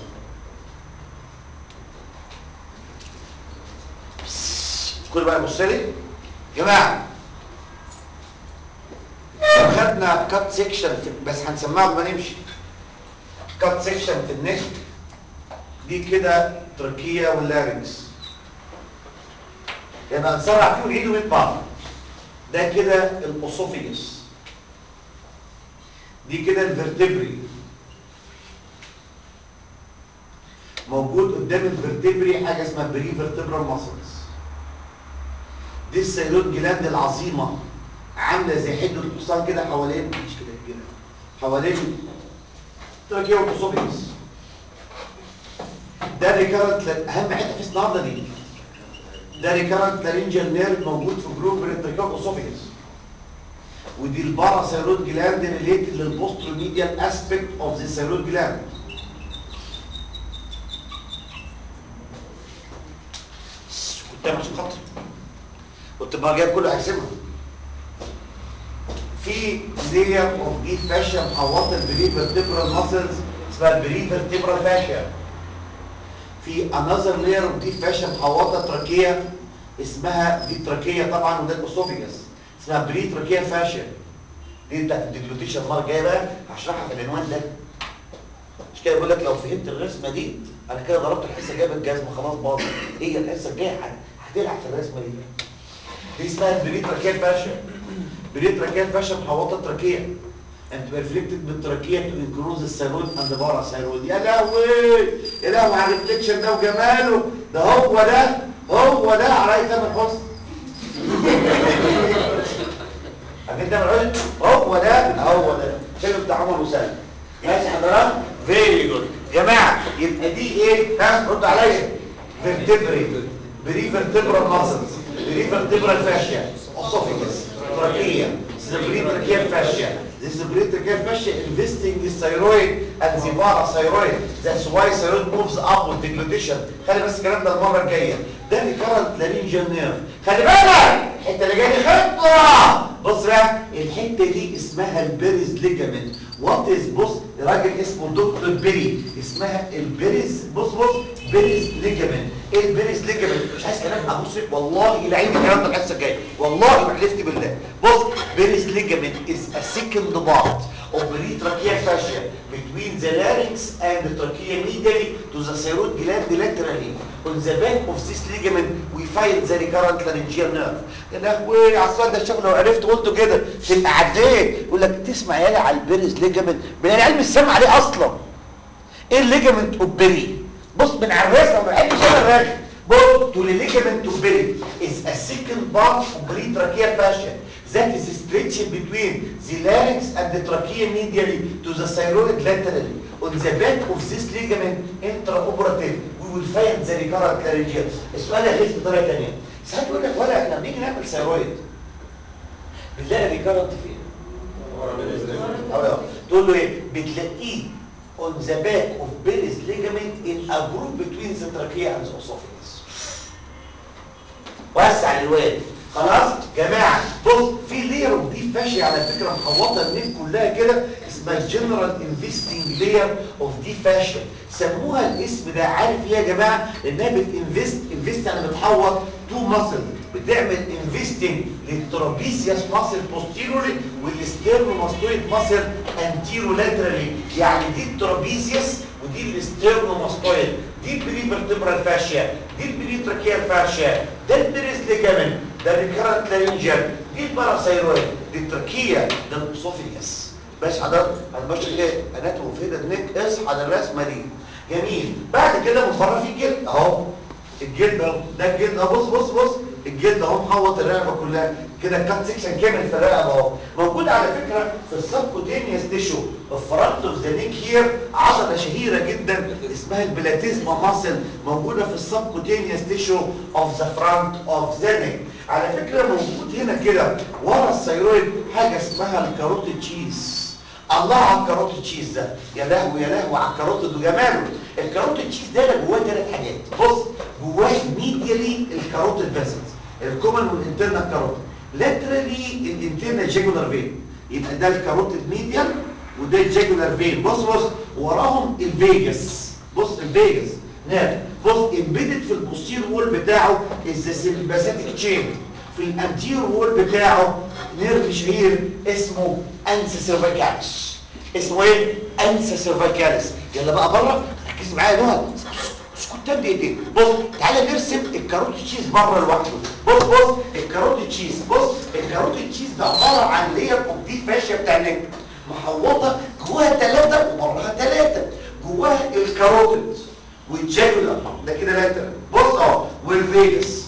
كل بقى يبص لي يا جماعه خدنا كات سيكشن في بس هنسمعها قبل ما نمشي كات سيكشن في النك دي كده تركيا واللارنكس يبقى نسرع فيه ونعيد ونعيد بعض ده كده الاسوفيجس دي كده الفرتبري موجود قدام الفرتبري حاجه اسمها بري فيرتبرال ماسلز دي السيلون جلاند العظيمه عامله زي حده الحصان كده حوالين مش كده كده حوالين تراكيا والاسوفيجس ده ريكارنت اهم حته في النهارده دي ده ريكارنت لارنجال نيرف موجود في جروب بين التراكيا والاسوفيجس ودي الباراسيرود جلاند ريليتد للبوستروميديال اسبيكت اوف ذا سيرود جلاند قدام عشان خاطر كنت بقى جايب كله هيسيبها في لير اوف دي فاشيا محوطه البري فيرتبرال ماسلز اسمها البري فيرتبرال فاشيا في انذر لير اوف دي فاشيا محوطه تراكيه اسمها دي تراكيه طبعا وده الاسوفيجاس اسمها بري تراكيه فاشيا دي بتاعت الديجلوتيشن المره الجايه بقى هشرحها في العنوان ده مش كده بقول لك لو فهمت الرسمه دي انا كده ضربت الحصه الجايه بالجزمه خلاص باظت هي الحصه الجايه هتلعب في الرسمه دي دي اسمها البري تراكيه فاشيا بري تراكيه فاشيا محوطه التراكيه انت ريفلكتد بالتراكيه تو انكروز السيرود اند بارا سيرود يا لهوي يا لهوي على الريفليكشن ده وجماله ده هو ده هو ده على اي ثمن حسن عارفين ده الراجل هو ده هو ده فيلم بتاع عمر وسلمى ماشي حضرتك فيري جود جماعه يبقى دي ايه ها رد عليا فيرتبري بري فيرتبرال ماسلز بري فيرتبرال فاشيا اسوفيجس تراكيه بري تراكيه فاشيا This is brachial fascia investing the thyroid and the parathyroid. That's why thyroid moves up with deglutition. خلي بس الكلام ده المره الجايه. ده recurrent laryngeal nerve. خلي بالك الحته اللي جايه دي خطه. بص بقى الحته دي اسمها البيريز ليجامنت. وات از بص راجل اسمه دكتور بيري اسمها البيريز بص بص بيريز ليجامنت. ايه البيريز ليجامنت؟ مش عايز كلام ابص والله يلعين الكلام ده الحصه الجايه. والله وحلفت بالله. بص بيريز ليجامنت is a second part of peritracheal fascia between the larynx and the trachea medially to the thyroid gland laterally. On the back of this ligament we find the recurrent laryngeal nerve. يا لهوي على السؤال ده الشيخ لو عرفت قلته كده تبقى عديت يقول لك تسمع يالا على البيريز ليجامنت من العلم السمع عليه اصلا. ايه الليجامنت اوف بيري؟ بص من على الرسمه ما بحبش انا الرسم. بص to the ligament of Berry is a second part of peritracheal fascia that is stretched between the larynx and the trachea medially to the thyroid laterally. On the back of this ligament intraoperative we will find the recurrent laryngeal. السؤال يخف بطريقه ثانيه. ساعات يقول لك ولا احنا بنيجي نعمل ثيرويد بنلاقي ريكارنت فين؟ أو تقول له ايه؟ بتلاقيه on the back of Berry's ligament in a group between the trachea and the esophagus. وسع الواد خلاص جماعه بص في لير اوف دي فاشي على فكره محوطه النيل كلها كده اسمها جنرال انفستنج لير اوف دي فاشي سموها الاسم ده عارف ليه يا جماعه لانها بتنفست انفست يعني بتحوط تو ماسل بتعمل انفستنج للترابيزيوس ماسل بوستيرولي والستيرنوماستويد ماسل انتيرو لاترالي يعني دي الترابيزيوس ودي الستيرنوماستويد دي البريفرتبرال فاشيا دي البريتراكيال فاشيا ده البريس ليجامنت ده الريكارنت لارنجال دي الباراسايرويد دي التركيه ده الاسوفيجاس باش حضرتك انا ماشي ايه اناتوم فيدا نيك اصحى على الرسمه دي جميل بعد كده من بره في جلد اهو الجلد اهو ده الجلد اهو بص بص بص الجلد اهو محوط الرقبه كلها كده كات سيكشن كامل في الرقبه اهو موجود على فكره في السبكوتينيوس تيشو الفرونت اوف ذا نيك هير عضله شهيره جدا اسمها البلاتيزما ماسل موجوده في السبكوتينيوس تيشو اوف ذا فرونت اوف ذا نيك على فكره موجود هنا كده ورا الثيرويد حاجه اسمها الكاروتيد تشيز الله على الكاروتيد تشيز ده يا لهوي يا لهوي على الكاروتيد وجماله الكاروتيد تشيز ده اللي جواه ثلاث حاجات بص جواه ميديالي الكاروتيد فيسلز الكومن والانترنال كاروتيد لاترالي الانترنال جيجولار فين يبقى ده الكاروتيد ميديال وده الجيجولار فين بص بص وراهم الفيجاس بص الفيجاس نعم بص امبيدد في البوستير وول بتاعه السيمباثيك تشين في الانتير وول بتاعه نيرف شهير اسمه انسا سيرفيكاليس اسمه ايه انسا سيرفيكاليس يلا بقى بره ركز معايا يا نهى اسكت تاني دقيقتين بص تعالى نرسم الكاروت تشيز بره لوحده بص بص الكاروت تشيز بص الكاروت تشيز ده عباره عن لير اوف دي فاشيه بتاع النجم محوطه جواها ثلاثه وبرها ثلاثه جواها الكاروتيد والجاكولار ده كده لاتر بص اهو والفيجاس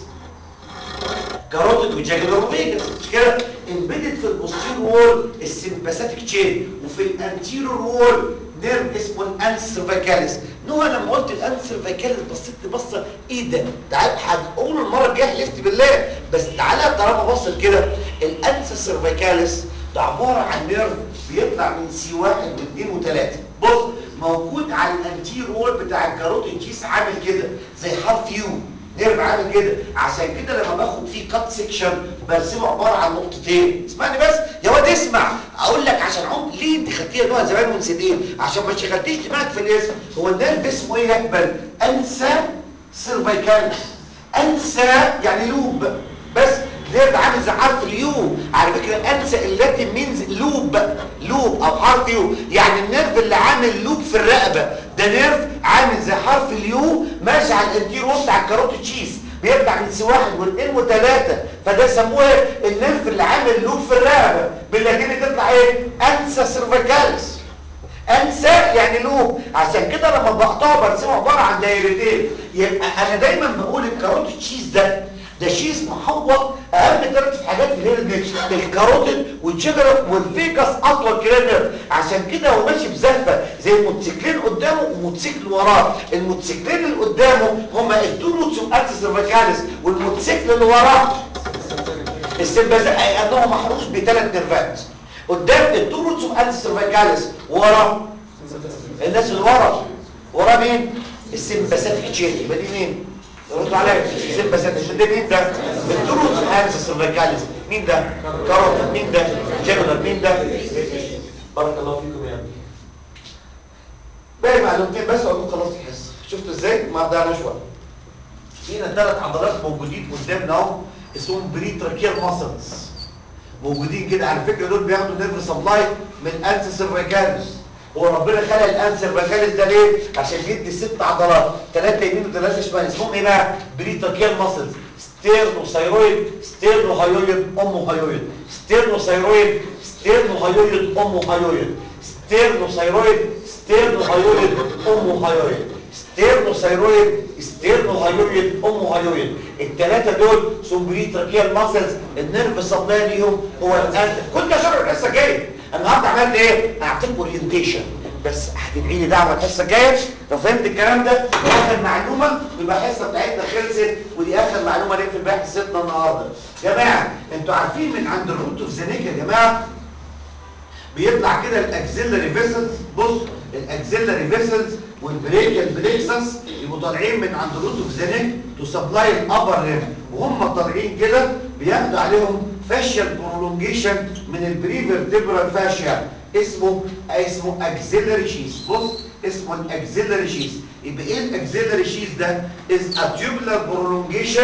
كاروتيد وجاكولار وفيجاس مش كده امبيدد في البوستير وول السيمباثيك تشين وفي الانتيرور وول نيرف اسمه الانس سيرفيكاليس نوع لما قلت الانس سيرفيكاليس بصيت لي بصه ايه ده تعال هقول المره الجايه حلفت بالله بس تعالى طالما بصت كده الانس سيرفيكاليس ده عباره عن نيرف بيطلع من سي واحد واثنين وثلاثه بص موجود على الانتير وول بتاع الكاروتيد تشيس عامل كده زي حرف يو نيرف عامل كده عشان كده لما باخد فيه كات سيكشن برسمه عباره عن نقطتين اسمعني بس يا واد اسمع اقول لك عشان عمق ليه انت خدتيها نوع زمان ونسيت ايه عشان ما شغلتيش دماغك في الاسم هو النيرف اسمه ايه يقبل انسى سيرفيكالس انسى يعني لوب بس نيرف عامل زي حرف اليو على فكره انسى اللاتين مينز لوب لوب او حرف يو يعني النيرف اللي عامل لوب في الرقبه ده نيرف عامل زي حرف اليو ماشي على الانتيرو بتاع الكاروتيد تشيز بيطلع من سي واحد واثنين وثلاثه فده سموه ايه النيرف اللي عامل لوب في الرقبه باللاتيني تطلع ايه انسى سيرفيكالس انسى يعني لوب عشان كده لما بقطعه برسمه عباره عن دايرتين يبقى انا دايما بقول الكاروتيد تشيز ده ده شيز محوط اهم ثلاث حاجات في الهير ديكس الكاروتيد والجدر والفيجاس اطول كده عشان كده هو ماشي بزهفه زي الموتوسيكلين قدامه وموتوسيكل وراه الموتوسيكلين اللي قدامه هما الدوروتس واكسس سيرفيكاليس والموتوسيكل اللي وراه السمبازاء لانه محروس بثلاث نيرفات قدام الدوروتس واكسس سيرفيكاليس وراه الناس اللي ورا وراه مين السمباثيك تشين يبقى دي مين ردوا عليا سمباثيك ده مين ده الدروس هانس سيرفيكاليس مين ده كاروت مين ده جيرنال مين ده بارك الله فيكم يا ابني باقي معلومتين بس اقول لكم خلاص الحصه شفتوا ازاي ما ضيعناش وقت فينا ثلاث عضلات موجودين قدامنا اهو اسمهم بريتراكيال ماسلز موجودين كده على فكره دول بياخدوا نيرف سبلاي من انس سيرفيكاليس هو ربنا خلق الانسر فاجاليس ده ليه عشان يدي ست عضلات ثلاثه يمين وثلاثه شمال اسمهم ايه بقى بريتاكيال ماسلز ستيرنوثايرويد ستيرنوهايويد اوموهايويد ستيرنوثايرويد ستيرنوهايويد اوموهايويد ستيرنوثايرويد ستيرنوهايويد اوموهايويد ستيرنوثايرويد ستيرنوهايويد اوموهايويد الثلاثه دول سمبريتراكيال ماسلز النيرف سبلاي ليهم هو الانسر كنت اشرح الحصه الجايه النهارده عملت ايه هعطيكم اورينتيشن بس هتدعي لي دعوه الحصه الجايه لو فهمت الكلام ده اخر معلومه يبقى الحصه بتاعتنا خلصت ودي اخر معلومه نقفل بيها حصتنا النهارده جماعه انتوا عارفين من عند الروت اوف زنيك يا جماعه بيطلع كده الاكسيلري فيسلز بص الاكسيلري فيسلز والبريكال بريكسس يبقوا طالعين من عند الروت اوف زنيك تو سبلاي الابر ريم وهم طالعين كده بياخدوا عليهم فاشيال برولونجيشن من البريفرتبرال فاشيا اسمه اسمه اكسيلري شيس بص اسمه الاكسيلري شيس يبقى ايه الاكسيلري شيس ده از ا tubular prolongation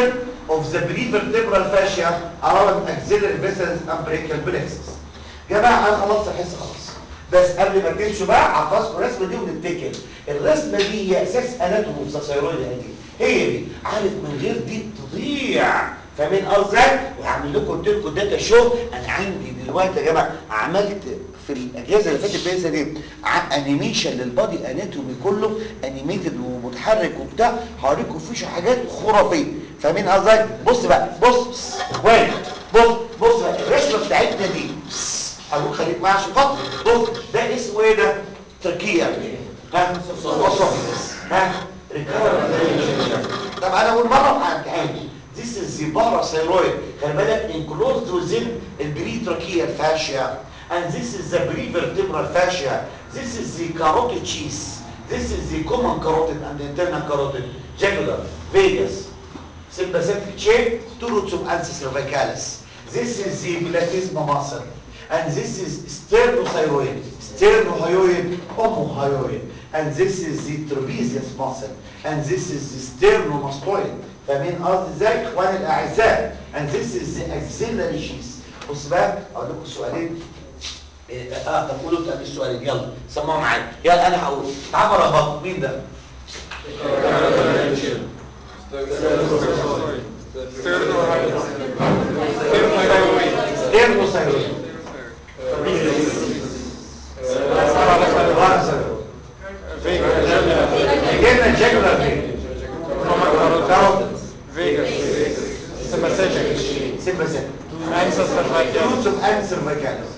of the prevertebral fascia around axillary vessels and brachial plexus جماعه انا خلصت الحصه خلاص بس قبل ما تمشوا بقى حفظكم الرسمه دي ونفتكر الرسمه دي هي اساس اناتومي الثيرويد دي هي دي عارف من غير دي تضيع فاهمين قصدي وهعمل لكم قلت لكم داتا شو انا عندي دلوقتي يا جماعه عملت في الاجهزه اللي فاتت بيزا دي ع- انيميشن للبادي اناتومي كله انيميتد ومتحرك وبتاع هوريكم فيه حاجات خرافيه فاهمين قصدي بص بقى بص وين بص بص بقى الرسمه بتاعتنا دي هقول خليك معايا عشان خاطر بص ده اسمه ايه ده تركيا ها وصفيس ها ريكارد طب انا اول مره هامتحن This is the parasairoid خلي بالك enclosed within البريتراكيال fascia and this is the prevertebral fascia this is the carotid sheath this is the common carotid and the internal carotid jugular vagus sympathetic chain two roots of ansa cervicalis this is the platysma muscle and this is sternothyroid sternohyoid homohyoid and this is the trapezius muscle and this is the sternomastoid فاهمين قصدي ازاي اخواني الاعزاء and this is the axillary sheath بص بقى اقول لكم سؤالين إيه، اه طب قولوا انتوا السؤالين يلا سمعوا معايا يلا انا هقول تعالوا رهبط مين ده ستيرنوثايرويد جبنا جاكولار فين سيمباسيك روتس اوف انسر فايكالس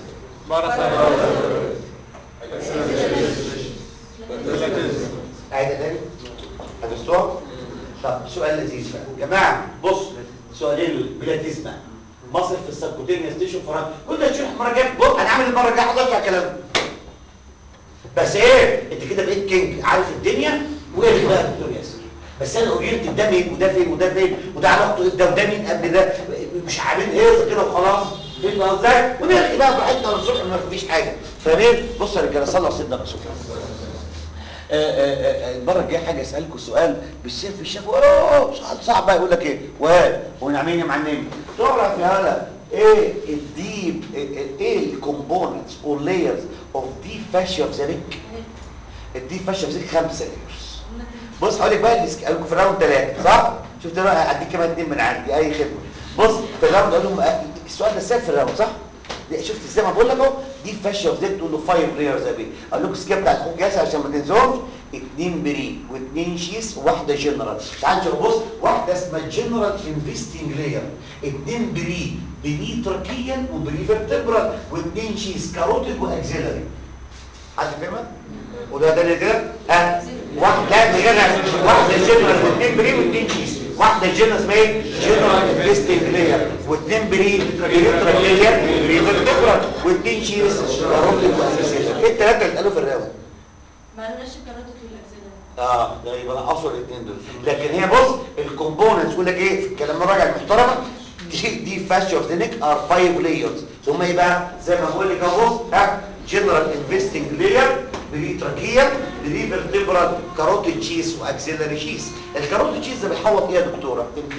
عايده تاني هتستوعب طب سؤال لذيذ بقى يا جماعه بص سؤالين بلاتيزما مصر في السبكوتينيوس تيشو فرنسا كل ده تشرح المره الجايه بص انا عامل المره الجايه هضيع كلام بس ايه انت كده بقيت كينج عارف الدنيا وايه بقى يا دكتور ياسر بس انا قلت ده مين وده فين وده فين وده علاقته ايه ده وده مين قبل ده مش عاملين ايه كده وخلاص فهمت ازاي ونرجع بقى براحتنا للصبح ما فيش حاجه فاهمين بص يا رجاله صلوا على سيدنا رسول الله آه، آه، آه، المره الجايه حاجه اسالكم سؤال بالسيف في الشفا اوه سؤال صعب بقى يقول لك ايه واد ونعمين يا معلمين تعرف يا هلا ايه الديب ايه الكومبوننتس اور لايرز اوف ديب فاشيا اوف ذا نيك الديب فاشيا اوف ذا خمسه لايرز بص هقول لك بقى الاسك- قالوا في الراوند ثلاثه صح شفت بقى هديك كمان اثنين من عندي اي خدمه بص في الراوند قالوا لهم السؤال ده سهل في الراوند صح دي- شفت ازاي ما بقول لك اهو دي فاشيا اوف ذات تقول له فايف لايرز يا بيه اقول لكم السكيب بتاع اخوك ياسر عشان ما تنسوهمش اثنين بري واثنين شيس وواحده جنرال تعال نشوف بص واحده اسمها جنرال انفستنج لاير اثنين بري بري تركيا وبري فيرتبرال واثنين شيس كاروتيد واكسيلري حد فاهمها؟ وده ده اللي كده ها واحده لا غير واحده جنرال واثنين بري واثنين شيس واحده جنرال اسمها ايه جنرال انفستنج لاير واثنين بري بري تركيا بري فيرتبرال واثنين شيس كاروتيد واكسيلري ايه الثلاثه اللي قالوا في الراوند ما لناش الكاراتة والاكسده اه ده يبقى نقصوا الاثنين دول لكن هي بص الكومبوننتس يقول لك ايه في الكلام الراجع المحترمه دي دي فاشيا اوف ذا نيك ار فايف لايرز ثم ايه بقى زي ما بقول لك اهو بص ها جنرال انفستنج لاير بري تراكيا بري فيرتبرال كاروتيد شيس واكسيلري شيس الكاروتيد شيس ده بيحوط ايه يا دكتوره يمكن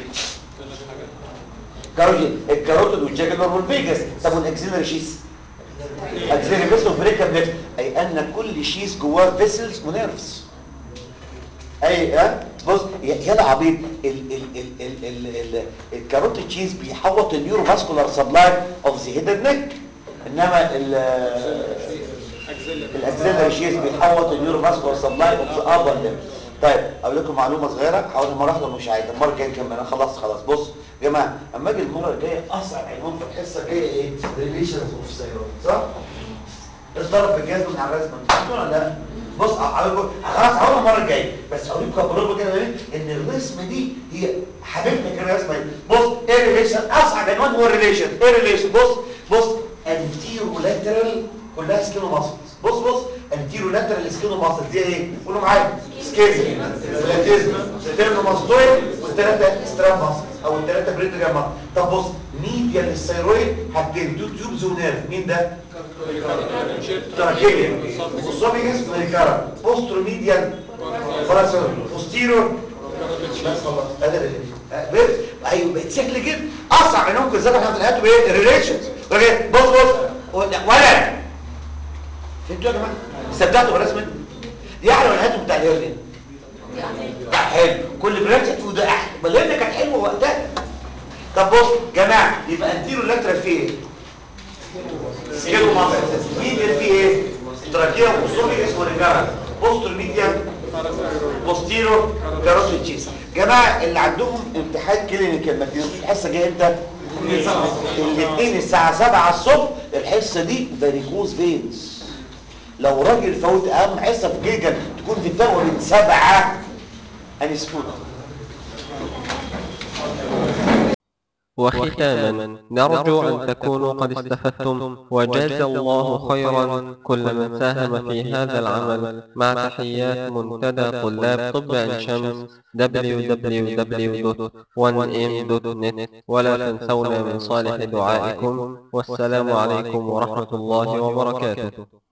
كاروتيد الكاروتيد والجاكلر والفيجاس طب والاكسيلري شيس اكسيلري بس وبريكا نفس اي ان كل شيس جواه فيسلز ونيرفز اي ها بص يا يا ده عبيط ال ال ال ال ال ال الكاروتيد تشيز بيحوط النيورو فاسكولار سبلاي اوف ذا هيد نيك انما ال الاكسيلري شيز بيحوط النيورو فاسكولار سبلاي اوف ذا ابر ليمب طيب اقول لكم معلومه صغيره حوالي مره واحده مش عايز المره الجايه نكمل انا خلاص خلاص بص يا جماعه اما اجي المره الجايه اصعب عنوان في الحصه الجايه ايه ريليشنز اوف سيرويد صح الضرب بالجهاز من على الرسمه انتوا ولا لا بص هقول خلاص هقولها المره الجايه بس اقول لكم بروبه كده ايه ان الرسمه دي هي حبيبتك الرسمه دي بص ايه ريليشن اصعب عنوان هو الريليشن ايه ريليشن بص بص انتيرو لاترال كلها سكينو ماسلز بص بص انتيرو لاترال سكينو ماسلز دي ايه قولوا معايا سكيل بلاتيزم ستيرنو ماستويد والثلاثه ستراب ماسلز او الثلاثه بريتجر ماسلز طب بص ميديال الثيرويد حاجتين تو تيوبز ونيرف مين ده تراكيبيا وصوبيجس مريكارا بوستروميديال فراسول بوستيرور بس خلاص ادي اللي بس ايوه بقت سهل جدا اسرع منهم كده زي ما احنا بنقول ايه الريليشنز بص بص ولد فهمتوا يا جماعه استبدعتوا برسم يعني ولهاتهم بتاع الهرنين ده حلو كل برانش هتقول ده احلى ما الهرنين كانت حلوه وقتها طب بص جماعه يبقى انتيرو لاترال فيه ايه سكيلو ماسل ميديال فيه ايه تراكيه وصولي اسمه ريفيرال بوستر ميديال بوستيرو كاروتيد تشيز جماعه اللي عندهم امتحان كلينيكال ما تنسوش الحصه جايه امتى الاثنين الساعه 7 الصبح الحصه دي فاريكوز فينز لو راجل فوت اهم حصه في جيجا تكون في الدواء من سبعة انسفوت وختاما نرجو أن تكونوا قد استفدتم وجاز الله خيرا كل من ساهم في هذا العمل مع تحيات منتدى طلاب طب عين شمس www.1m.net ولا تنسونا من صالح دعائكم والسلام عليكم ورحمة الله وبركاته